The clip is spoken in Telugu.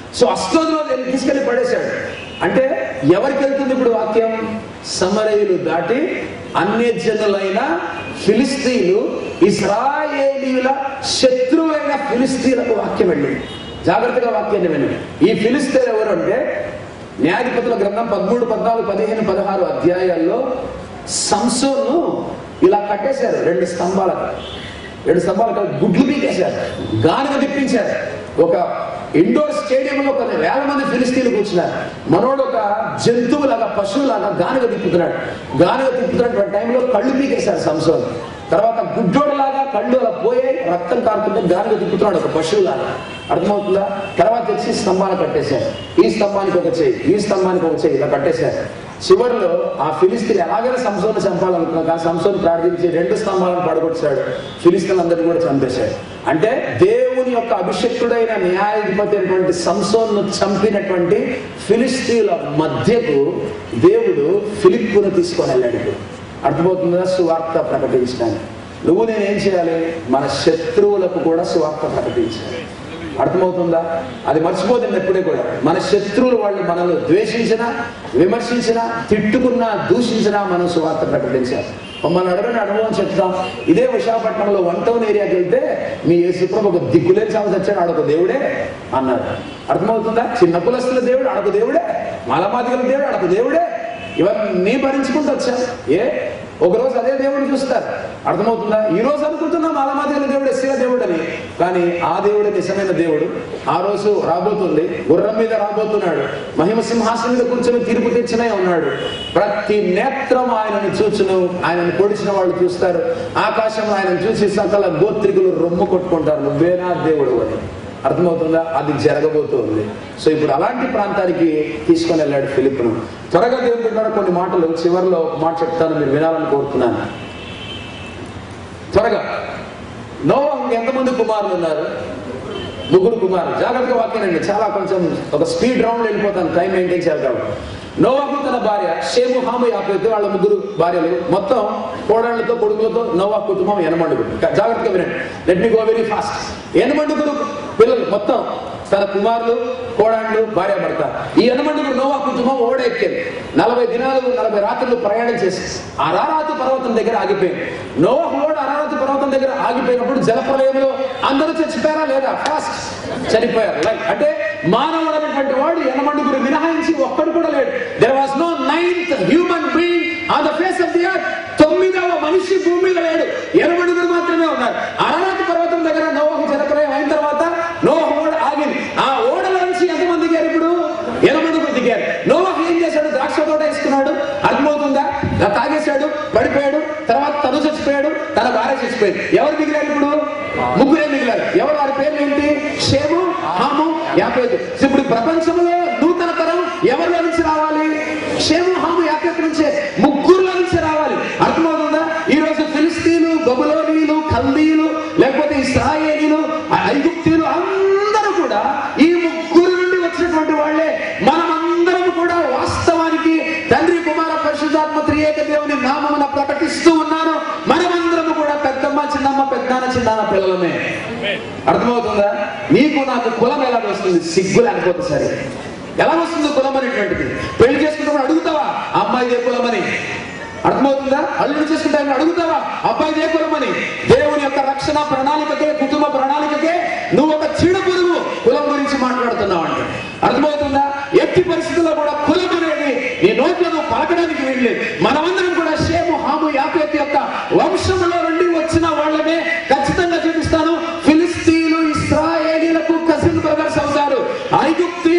సో అస్తోదులో వెళ్ళి తీసుకెళ్లి పడేశాడు అంటే ఎవరికి వెళ్తుంది ఇప్పుడు వాక్యం సమరయులు దాటి అన్యజనులైన ఫిలిస్తీన్లు ఇస్రాయేలీల శత్రువైన ఫిలిస్తీన్లకు వాక్యం వెళ్ళింది జాగ్రత్తగా వాక్యాన్ని వినండి ఈ ఫిలిస్తీన్ ఎవరు అంటే న్యాయాధిపతుల గ్రంథం పదమూడు పద్నాలుగు పదిహేను పదహారు అధ్యాయాల్లో సంసోను ఇలా కట్టేశారు రెండు స్తంభాలకు రెండు స్తంభాలు కలిపి గుడ్లు పీకేశారు గానుగ తిప్పించారు ఒక ఇండోర్ స్టేడియంలో కొన్ని వేల మంది ఫిలిస్తీన్లు కూర్చున్నారు మనోడు ఒక జంతువులాగా పశువులాగా గానుగ తిప్పుతున్నాడు గానుగ తిప్పుతున్నటువంటి టైంలో కళ్ళు పీకేశారు సంసోన్ తర్వాత గుడ్డోడులాగా కళ్ళు అలా పోయాయి రక్తం కారుతుంటే గానుగ తిప్పుతున్నాడు ఒక పశువులాగా అర్థమవుతుందా తర్వాత వచ్చి స్తంభాలు కట్టేశారు ఈ స్తంభానికి ఒక చేయి ఈ స్తంభానికి ఒక చేయి ఇలా కట్టేశారు చివరిలో ఆ ఫిలిస్తీన్ ఎలాగైనా సంసోను చంపాలనుకున్నా కానీ సంసోను ప్రార్థించి రెండు స్తంభాలను పడగొట్టాడు ఫిలిస్తీన్లందరినీ కూడా చంపేశాడు అంటే దేవుని యొక్క అభిషక్తుడైన న్యాయాధిపతి అయినటువంటి సంసోన్ను చంపినటువంటి ఫిలిస్తీన్ల మధ్యకు దేవుడు ఫిలిప్పును తీసుకొని వెళ్ళాడు ఇప్పుడు అర్థమవుతుందా సువార్త ప్రకటించడానికి నువ్వు నేనేం చేయాలి మన శత్రువులకు కూడా సువార్త ప్రకటించాలి అర్థమవుతుందా అది మర్చిపోతుంది ఎప్పుడే కూడా మన శత్రువులు వాళ్ళు మనల్ని ద్వేషించినా విమర్శించినా తిట్టుకున్నా దూషించినా మనం సువార్త ప్రకటించాలి మమ్మల్ని అడగని అనుభవం చెప్తాం ఇదే విశాఖపట్నంలో వన్ టౌన్ ఏరియాకి వెళ్తే మీ యేసుప్రభు ఒక దిక్కులేని సాగు తెచ్చాడు ఆడొక దేవుడే అన్నారు అర్థమవుతుందా చిన్న కులస్తుల దేవుడు ఆడొక దేవుడే మలమాదిగల దేవుడు ఆడొక దేవుడే ఇవన్నీ భరించుకుంటూ వచ్చా ఏ ఒక రోజు అదే దేవుడిని చూస్తారు అర్థమవుతుందా ఈ రోజు అనుకుంటున్నాం మాలమాదిగల దేవుడు ఎస్సీల దేవుడు అని కానీ ఆ దేవుడు నిజమైన దేవుడు ఆ రోజు రాబోతుంది గుర్రం మీద రాబోతున్నాడు మహిమ సింహాసనం మీద కూర్చొని తీర్పు తెచ్చినే ఉన్నాడు ప్రతి నేత్రం ఆయనను చూచును ఆయనను పొడిచిన వాళ్ళు చూస్తారు ఆకాశంలో ఆయనను చూసి సకల గోత్రికులు రొమ్ము కొట్టుకుంటారు నువ్వేనా దేవుడు అని అర్థమవుతుందా అది జరగబోతోంది సో ఇప్పుడు అలాంటి ప్రాంతానికి తీసుకొని వెళ్ళాడు ఫిలిప్ను త్వరగా దేవుడు కూడా కొన్ని మాటలు చివరిలో ఒక మాట చెప్తాను మీరు వినాలని కోరుతున్నాను త్వరగా నోవాహుకి ఎంతమంది కుమారులు ఉన్నారు ముగ్గురు కుమారులు జాగ్రత్తగా వాక్యానండి చాలా కొంచెం ఒక స్పీడ్ రౌండ్ వెళ్ళిపోతాను టైం మెయింటైన్ చేయాలి కాబట్టి నోవాహు తన భార్య షేము హాము యాపైతే వాళ్ళ ముగ్గురు భార్యలు మొత్తం కోడళ్లతో కొడుకులతో నోవా కుటుంబం ఎనమండుగురు జాగ్రత్తగా వినండి let me go very fast ఎనమండుగురు పిల్లలు మొత్తం తన కుమారులు కోడాళ్ళు భార్య భర్త ఈ ఎనమండుగురు నోవా కుటుంబం ఓడెక్కింది నలభై దినాలు నలభై రాత్రులు ప్రయాణం చేసి అరారాతు పర్వతం దగ్గర ఆగిపోయింది నోవా ఓడ అరారాతు పర్వతం దగ్గర ఆగిపోయినప్పుడు జలప్రలయంలో అందరూ చచ్చిపోయారా లేదా ఫాస్ట్ చనిపోయారు లైక్ అంటే మానవుడు అనేటువంటి వాడు ఎనమండుగురు మినహాయించి ఒక్కడు కూడా లేడు there was no ninth human being on the face of the earth తొమ్మిదవ మనిషి భూమి మీద లేడు ఎనమండుగురు మాత్రమే ఉన్నారు అరారాతు పర్వతం దగ్గర నోవహు జలప్రలయం అయిన తర్వాత నోవహు ఓడ ఆగింది ఆ ఓడలో నుంచి ఎంతమంది దిగారు ఇప్పుడు ఎనమండుగురు దిగారు నోవహు ఏం చేశాడు ద్రాక్ష తోట వేసుకున్నాడు అర్థమవుతుందా ఇలా తాగేశాడు పడిపోయాడు తర్వాత తను చచ్చిపోయాడు తన భార్య చచ్చిపోయింది ఎవరు మిగిలారు ఇప్పుడు ముగ్గురే మిగిలారు ఎవరు వారి పేర్లు ఏంటి షేము హాము యాపేతు ఇప్పుడు ప్రపంచంలో నూతన తరం ఎవరిలో నుంచి రావాలి షేము హాము యాపేతు నుంచే ముగ్గురులో నుంచి రావాలి అర్థమవుతుందా ఈ రోజు ఫిలిస్తీన్లు బబులోనీలు కల్దీలు లేకపోతే ఇస్రాయేలీలు ఐగుప్తీలు అందరూ కూడా ఈ ముగ్గురు నుండి వచ్చినటువంటి వాళ్ళే మనమందరం కూడా వాస్తవానికి తండ్రి కుమార పరిశుద్ధాత్మ త్రియేక దేవుని నామమున ప్రకటిస్తూ ఉన్నాను మనమందరము కూడా పెద్దమ్మ చిన్నమ్మ పెద్దనాన్న చిన్నాన్న పిల్లలమే అర్థమవుతుందా నీకు నాకు కులం ఎలా వస్తుంది సిగ్గు లేకపోతే సరే ఎలా వస్తుంది కులం అనేటువంటిది పెళ్లి చేసుకున్నప్పుడు అడుగుతావా అమ్మాయి ఏ కులమని అర్థమవుతుందా అల్లుడు చేసుకుంటే అడుగుతావా అబ్బాయి ఏ కులమని దేవుని యొక్క రక్షణ ప్రణాళికకే కుటుంబ ప్రణాళికకే నువ్వు ఒక చీడ పురుగు కులం గురించి మాట్లాడుతున్నావు అంటే అర్థమవుతుందా ఎట్టి పరిస్థితుల్లో కూడా కులం అనేది నీ నోట్లో నువ్వు పలకడానికి వెళ్ళలేదు మనమందరం కూడా షేము హాము యాపేత్ యొక్క వంశంలో నుండి వచ్చిన వాళ్ళనే ఖచ్చితంగా చూపిస్తాను ఫిలిస్తీన్లు ఇస్రాయేలీలకు కజిన్ బ్రదర్స్ అవుతారు ఐగుప్తీ